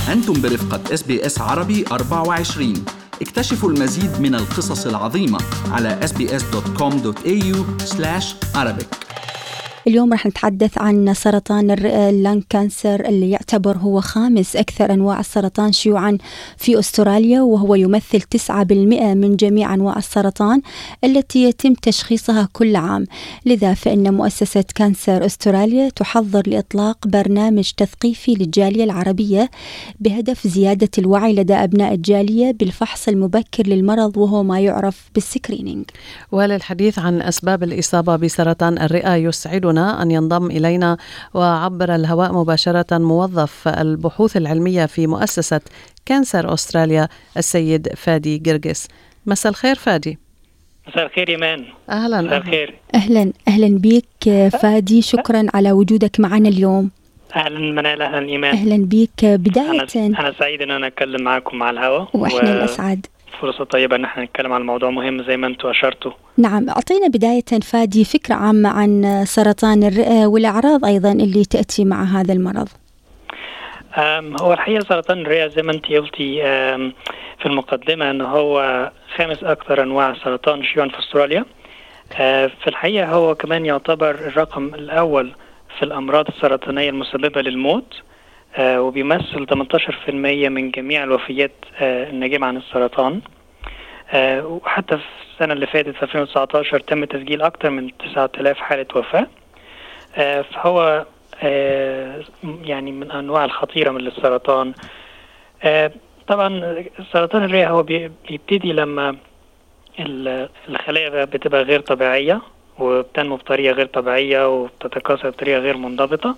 أنتم برفقة اس بي اس عربي 24 اكتشفوا المزيد من القصص العظيمة على sbs.com.au arabic اليوم راح نتحدث عن سرطان الرئة اللان كانسر اللي يعتبر هو خامس أكثر أنواع السرطان شيوعا في أستراليا وهو يمثل 9% من جميع أنواع السرطان التي يتم تشخيصها كل عام لذا فإن مؤسسة كانسر أستراليا تحضر لإطلاق برنامج تثقيفي للجالية العربية بهدف زيادة الوعي لدى أبناء الجالية بالفحص المبكر للمرض وهو ما يعرف بالسكرينينج وللحديث عن أسباب الإصابة بسرطان الرئة يسعدنا يسعدنا أن ينضم إلينا وعبر الهواء مباشرة موظف البحوث العلمية في مؤسسة كانسر أستراليا السيد فادي قرقس مساء الخير فادي مساء الخير ايمان اهلا مساء الخير اهلا اهلا بك فادي شكرا على وجودك معنا اليوم اهلا منال اهلا ايمان اهلا بك بدايه انا, أنا سعيد ان انا اتكلم معكم على الهواء واحنا و... الاسعد فرصة طيبة ان احنا نتكلم عن موضوع مهم زي ما انتم اشرتوا نعم اعطينا بداية فادي فكرة عامة عن سرطان الرئة والاعراض ايضا اللي تأتي مع هذا المرض هو الحقيقة سرطان الرئة زي ما انت قلتي في المقدمة ان هو خامس اكثر انواع السرطان شيوعا في استراليا في الحقيقة هو كمان يعتبر الرقم الاول في الامراض السرطانية المسببة للموت آه وبيمثل 18% من جميع الوفيات آه الناجمة عن السرطان آه وحتى في السنة اللي فاتت في 2019 تم تسجيل أكثر من 9000 حالة وفاة فهو يعني من أنواع الخطيرة من السرطان طبعا سرطان الرئة هو بيبتدي لما الخلايا بتبقى غير طبيعية وبتنمو بطريقة غير طبيعية وبتتكاثر بطريقة غير منضبطة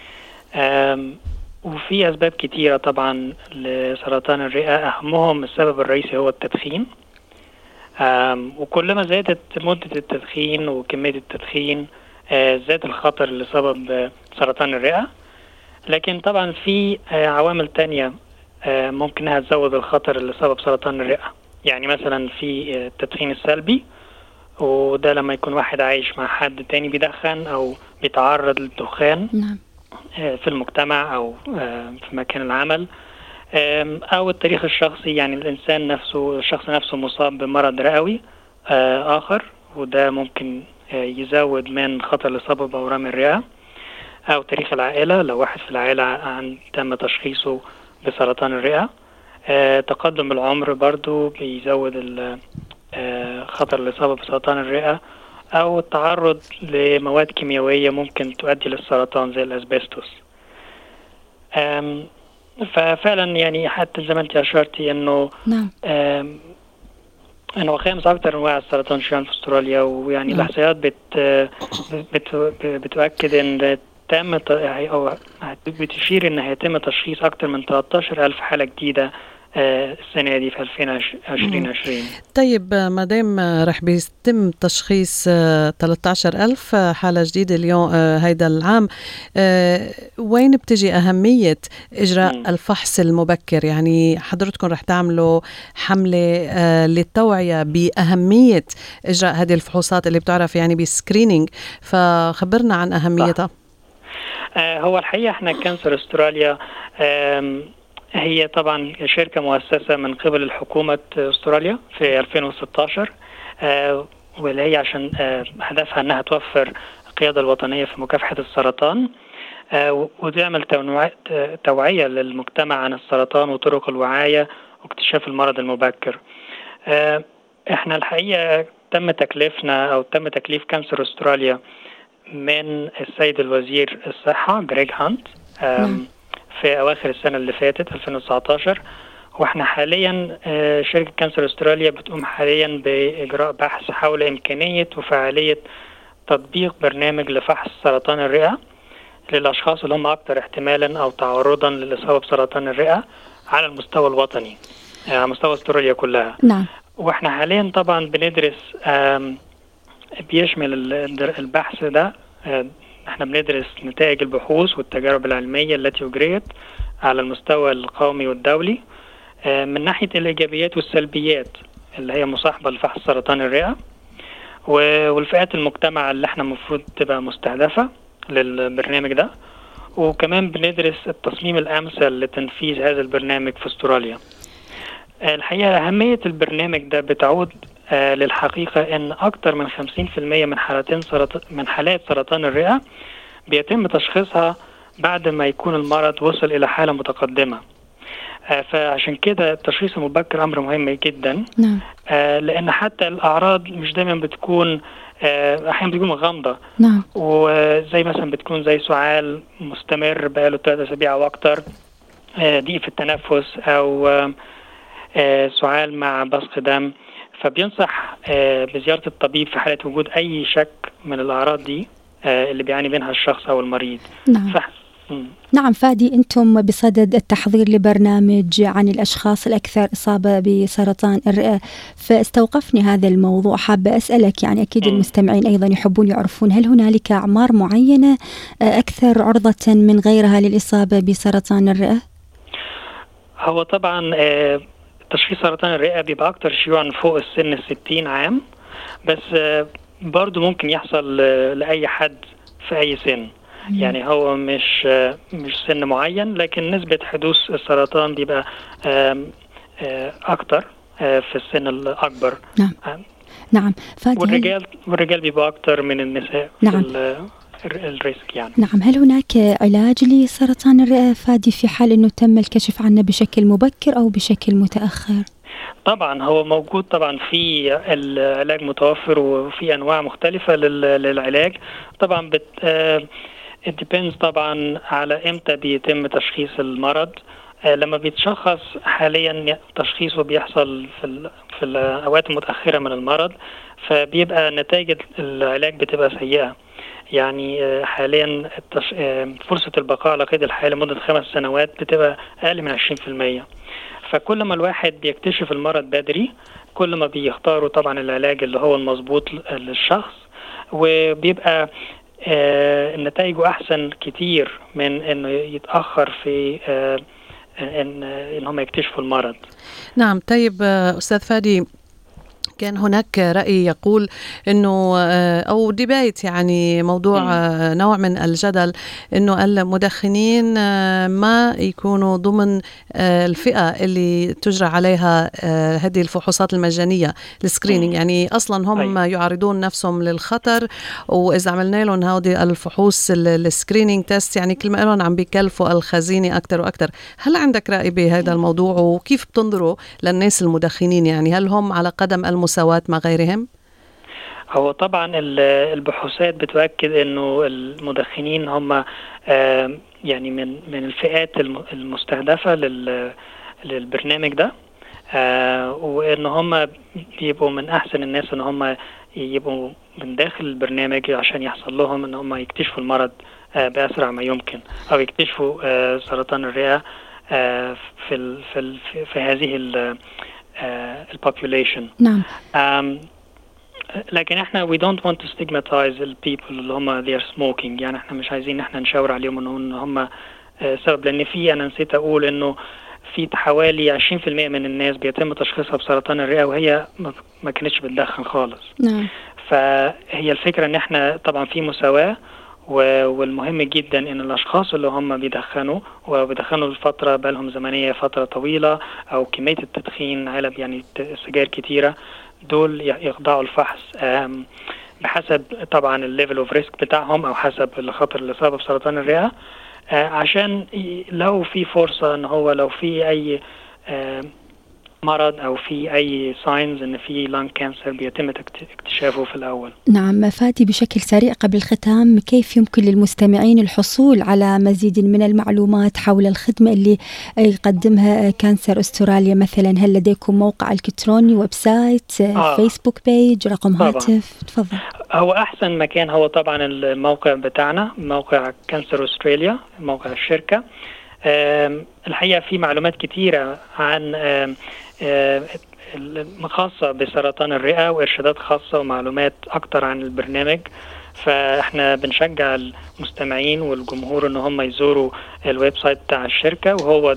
وفي أسباب كتيرة طبعا لسرطان الرئة أهمهم السبب الرئيسي هو التدخين وكلما زادت مدة التدخين وكمية التدخين زاد الخطر اللي سبب سرطان الرئة لكن طبعا في عوامل تانية ممكن انها تزود الخطر اللي سبب سرطان الرئة يعني مثلا في التدخين السلبي وده لما يكون واحد عايش مع حد تاني بيدخن او بيتعرض للدخان نعم. في المجتمع او في مكان العمل او التاريخ الشخصي يعني الانسان نفسه الشخص نفسه مصاب بمرض رئوي اخر وده ممكن يزود من خطر الاصابه باورام الرئه او تاريخ العائله لو واحد في العائله عن تم تشخيصه بسرطان الرئه تقدم العمر برضو بيزود خطر الاصابه بسرطان الرئه او التعرض لمواد كيميائيه ممكن تؤدي للسرطان زي الاسبستوس ففعلا يعني حتى زي ما انت اشرتي انه نعم انه خامس اكثر انواع السرطان شيوعا في استراليا ويعني نعم. الاحصائيات بت بت بتؤكد ان تم او بتشير ان هيتم تشخيص اكثر من 13000 حاله جديده السنة دي في 2020 طيب ما دام رح بيتم تشخيص 13000 حالة جديدة اليوم هيدا العام وين بتجي أهمية إجراء م. الفحص المبكر يعني حضرتكم رح تعملوا حملة للتوعية بأهمية إجراء هذه الفحوصات اللي بتعرف يعني بسكرينينج فخبرنا عن أهميتها هو الحقيقة احنا كانسر استراليا هي طبعا شركة مؤسسة من قبل الحكومة استراليا في 2016 آه واللي هي عشان آه هدفها انها توفر القيادة الوطنية في مكافحة السرطان آه وتعمل توعية للمجتمع عن السرطان وطرق الوعاية واكتشاف المرض المبكر احنا الحقيقة تم تكليفنا او تم تكليف كانسر استراليا من السيد الوزير الصحة جريج هانت في اواخر السنه اللي فاتت 2019 واحنا حاليا شركه كانسر استراليا بتقوم حاليا باجراء بحث حول امكانيه وفعاليه تطبيق برنامج لفحص سرطان الرئه للاشخاص اللي هم اكثر احتمالا او تعرضا للاصابه بسرطان الرئه على المستوى الوطني على مستوى استراليا كلها نعم واحنا حاليا طبعا بندرس بيشمل البحث ده احنا بندرس نتائج البحوث والتجارب العلمية التي أجريت على المستوى القومي والدولي من ناحية الإيجابيات والسلبيات اللي هي مصاحبة لفحص سرطان الرئة والفئات المجتمع اللي احنا المفروض تبقى مستهدفة للبرنامج ده وكمان بندرس التصميم الامثل لتنفيذ هذا البرنامج في استراليا الحقيقه اهميه البرنامج ده بتعود آه للحقيقه ان اكثر من 50% من حالتين سرطان من حالات سرطان الرئه بيتم تشخيصها بعد ما يكون المرض وصل الى حاله متقدمه آه فعشان كده التشخيص المبكر امر مهم جدا نعم آه لان حتى الاعراض مش دايما بتكون آه احيانا بتكون غامضه نعم وزي مثلا بتكون زي سعال مستمر بقاله ثلاث اسابيع او اكتر آه ضيق في التنفس او آه آه سعال مع بصق دم فبينصح آه بزياره الطبيب في حاله وجود اي شك من الاعراض دي آه اللي بيعاني منها الشخص او المريض نعم ف... مم. نعم فادي أنتم بصدد التحضير لبرنامج عن الأشخاص الأكثر إصابة بسرطان الرئة فاستوقفني هذا الموضوع حابة أسألك يعني أكيد مم. المستمعين أيضا يحبون يعرفون هل هنالك أعمار معينة آه، أكثر عرضة من غيرها للإصابة بسرطان الرئة؟ هو طبعا آه، تشخيص سرطان الرئة بيبقى أكتر شيوعا فوق السن الستين عام بس آه، برضو ممكن يحصل آه، لأي حد في أي سن يعني هو مش آه، مش سن معين لكن نسبة حدوث السرطان بيبقى آم، آه، أكتر آه، في السن الأكبر نعم آم، نعم فادي هل- والرجال والرجال بيبقوا أكتر من النساء في نعم. ال- ال- الريسك يعني نعم هل هناك علاج لسرطان الرئة فادي في حال أنه تم الكشف عنه بشكل مبكر أو بشكل متأخر؟ طبعا هو موجود طبعا في العلاج متوفر وفي انواع مختلفه لل- للعلاج طبعا بت آه، it depends طبعا على امتى بيتم تشخيص المرض آه، لما بيتشخص حاليا تشخيصه بيحصل في ال- في الاوقات المتاخره من المرض فبيبقى نتائج العلاج بتبقى سيئه يعني آه، حاليا التش... آه، فرصه البقاء على قيد الحياه لمده خمس سنوات بتبقى اقل من 20% فكل ما الواحد بيكتشف المرض بدري كل ما بيختاروا طبعا العلاج اللي هو المظبوط ل- للشخص وبيبقى آه نتائجه احسن كتير من انه يتاخر في آه ان ان هم يكتشفوا المرض نعم طيب آه، أستاذ فادي كان هناك رأي يقول أنه آه، أو ديبايت يعني موضوع مم. آه، نوع من الجدل أنه المدخنين آه، ما يكونوا ضمن آه، الفئة اللي تجرى عليها آه، هذه الفحوصات المجانية السكرينينج مم. يعني أصلا هم أي. يعرضون نفسهم للخطر وإذا عملنا لهم هذه الفحوص السكرينينج تيست يعني كل ما لهم عم بيكلفوا الخزينة أكثر وأكثر هل عندك رأي بهذا الموضوع وكيف بتنظروا للناس المدخنين يعني هل هم على قدم المساواة مع غيرهم؟ هو طبعا ال- البحوثات بتؤكد انه المدخنين هم آه، يعني من من الفئات الم- المستهدفه لل- للبرنامج ده آه، وان هم بيبقوا من احسن الناس ان هم يبقوا من داخل البرنامج عشان يحصل لهم ان هم يكتشفوا المرض آه، باسرع ما يمكن او يكتشفوا آه، سرطان الرئه آه، في ال في ال في في هذه البوبوليشن نعم Um, لكن احنا we don't want to stigmatize the people اللي هم they are smoking يعني احنا مش عايزين احنا نشاور عليهم ان ان هم آه، سبب لان في انا نسيت اقول انه في حوالي 20% من الناس بيتم تشخيصها بسرطان الرئه وهي ما- ما كانتش بتدخن خالص نعم فهي الفكره ان احنا طبعا في مساواه و- والمهم جدا ان الاشخاص اللي هم بيدخنوا وبيدخنوا لفتره بقالهم زمنيه فتره طويله او كميه التدخين علب يعني ت- سجاير كتيره دول ي- يخضعوا الفحص آم، بحسب طبعا الليفل اوف ريسك بتاعهم او حسب الخطر الاصابه بسرطان الرئه آه، عشان ي- لو في فرصه ان هو لو في اي آم، مرض او في اي ساينز ان في لانج كانسر بيتم تكت- اكتشافه في الاول نعم فادي بشكل سريع قبل الختام كيف يمكن للمستمعين الحصول على مزيد من المعلومات حول الخدمة اللي يقدمها كانسر استراليا مثلا هل لديكم موقع الكتروني ويب سايت آه. فيسبوك بيج رقم طبعاً. هاتف تفضل هو احسن مكان هو طبعا الموقع بتاعنا موقع كانسر استراليا موقع الشركه آم، الحقيقه في معلومات كتيره عن آم، آم، ال- خاصه بسرطان الرئه وارشادات خاصه ومعلومات اكتر عن البرنامج فاحنا بنشجع المستمعين والجمهور ان هم يزوروا الويب سايت بتاع الشركه وهو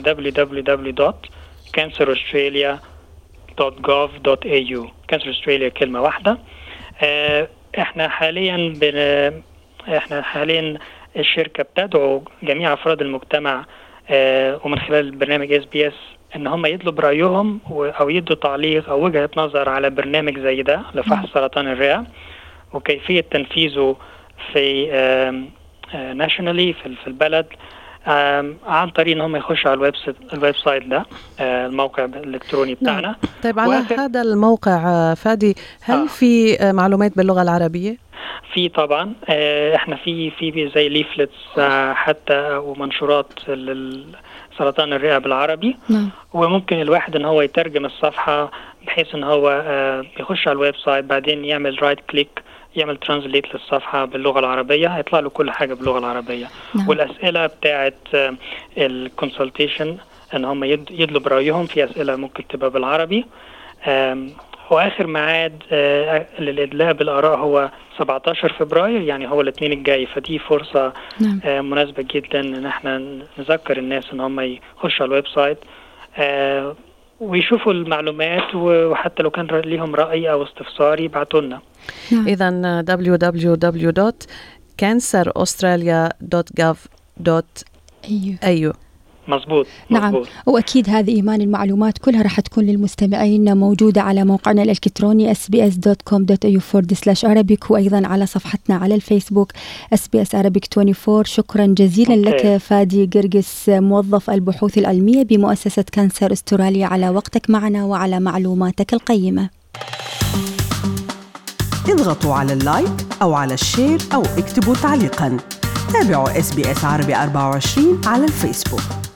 www.canceraustralia.gov.au كانسر استراليا كلمه واحده آه، احنا حاليا بن احنا حاليا الشركه بتدعو جميع افراد المجتمع ومن خلال برنامج اس بي اس ان هم يدلوا برايهم او يدوا تعليق او وجهه نظر على برنامج زي ده لفحص سرطان الرئه وكيفيه تنفيذه في ناشونالي في البلد عن طريق ان هم يخشوا على الويب الويب سايت ده الموقع الالكتروني بتاعنا طيب على هذا الموقع فادي هل آه. في معلومات باللغه العربيه؟ في طبعا احنا في في زي ليفلتس حتى ومنشورات سرطان الرئه بالعربي نعم. وممكن الواحد ان هو يترجم الصفحه بحيث ان هو يخش على الويب سايت بعدين يعمل رايت كليك يعمل ترانزليت للصفحه باللغه العربيه هيطلع له كل حاجه باللغه العربيه نعم. والاسئله بتاعه الكونسلتيشن ان هم يدلوا برايهم في اسئله ممكن تبقى بالعربي واخر ميعاد للادلاء بالاراء هو 17 فبراير يعني هو الاثنين الجاي فدي فرصه نعم. مناسبه جدا ان احنا نذكر الناس ان هم يخشوا على الويب سايت ويشوفوا المعلومات وحتى لو كان ليهم رأي أو استفسار يبعتوا لنا نعم. إذا www.canceraustralia.gov.au مزبوط نعم مزبوط. واكيد هذه ايمان المعلومات كلها راح تكون للمستمعين موجوده على موقعنا الالكتروني sbs.com.au arabic وايضا على صفحتنا على الفيسبوك sbs arabic 24 شكرا جزيلا أوكي. لك فادي قرقس موظف البحوث العلميه بمؤسسه كانسر استراليا على وقتك معنا وعلى معلوماتك القيمه اضغطوا على اللايك او على الشير او اكتبوا تعليقا تابعوا اس بي اس عربي 24 على الفيسبوك